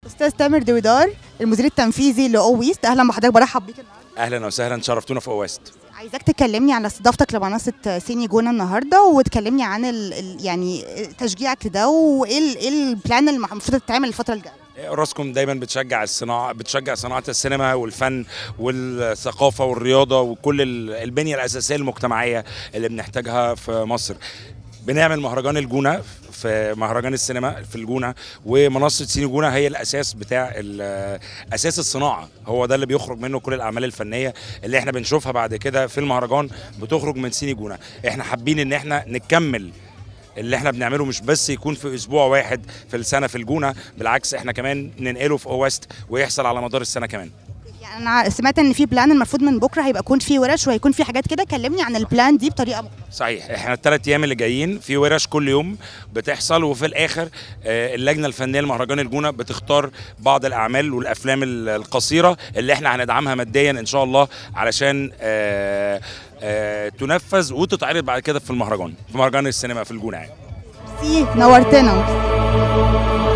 استاذ تامر دويدار المدير التنفيذي لاويست اهلا بحضرتك برحب بيك النهارده اهلا وسهلا شرفتونا في اوست عايزاك تكلمني على استضافتك لمنصه سيني جونه النهارده وتكلمني عن ال ال يعني تشجيعك لده وايه ال- ايه البلان اللي المفروض تتعمل الفتره الجايه راسكم دايما بتشجع الصناعه بتشجع صناعه السينما والفن والثقافه والرياضه وكل ال- البنيه الاساسيه المجتمعيه اللي بنحتاجها في مصر بنعمل مهرجان الجونه في مهرجان السينما في الجونه ومنصه سيني جونه هي الاساس بتاع ال- اساس الصناعه هو ده اللي بيخرج منه كل الاعمال الفنيه اللي احنا بنشوفها بعد كده في المهرجان بتخرج من سيني جونه احنا حابين ان احنا نكمل اللي احنا بنعمله مش بس يكون في اسبوع واحد في السنه في الجونه بالعكس احنا كمان ننقله في اوست ويحصل على مدار السنه كمان يعني انا سمعت ان في بلان المفروض من بكره هيبقى يكون في ورش وهيكون في حاجات كده كلمني عن البلان دي بطريقه مختلفه صحيح احنا الثلاث ايام اللي جايين في ورش كل يوم بتحصل وفي الاخر آه، اللجنه الفنيه لمهرجان الجونه بتختار بعض الاعمال والافلام ال- القصيره اللي احنا هندعمها ماديا ان شاء الله علشان آه، آه، تنفذ وتتعرض بعد كده في المهرجان في مهرجان السينما في الجونه يعني سي نورتنا